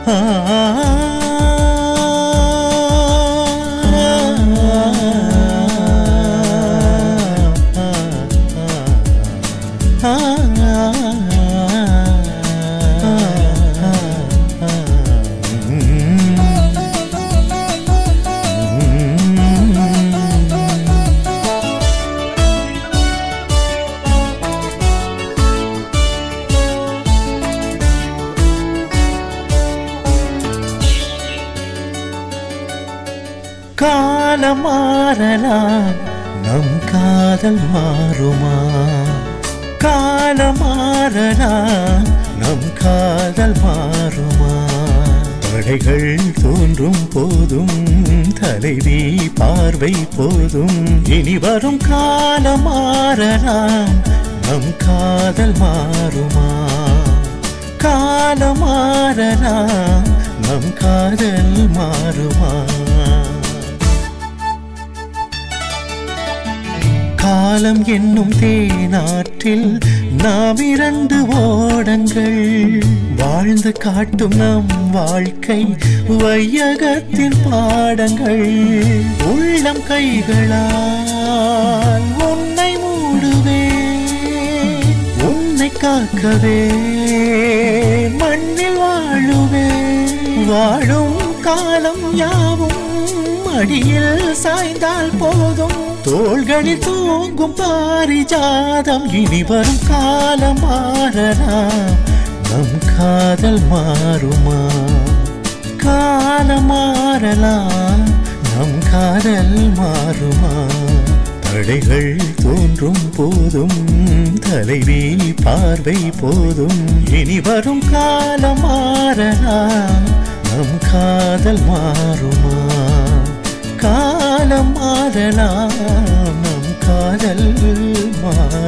காலம் மாறலாம் நம் காதல் மாறுமா காலம் மாறலாம் நம் காதல் மாறுமா படைகள் தோன்றும் போதும் தலைவி பார்வை போதும் இனி வரும் காலம் மாறலாம் நம் காதல் மாறுமா காலம் மாறலாம் நம் காதல் மாறுமா காலம் என்னும் தேனாற்றில் நாம் இரண்டு ஓடங்கள் வாழ்ந்து காட்டும் நம் வாழ்க்கை வையகத்தின் பாடங்கள் உள்ளம் கைகளால் உன்னை மூடுவே உன்னை காக்கவே மண்ணில் வாழுவே வாழும் காலம் யாவும் மடியில் சாய்ந்தால் போதும் தோள்களில் தூங்கும் பாரிஜாதம் இனி வரும் காலம் மாறலாம் நம் காதல் மாறுமா காலம் மாறலாம் நம் காதல் மாறுமா தடைகள் தோன்றும் போதும் தலைவி பார்வை போதும் இனி வரும் காலம் மாறலாம் நம் காதல் மாறுமா காலம் மாறலாம் நம் காதல் மாறுமா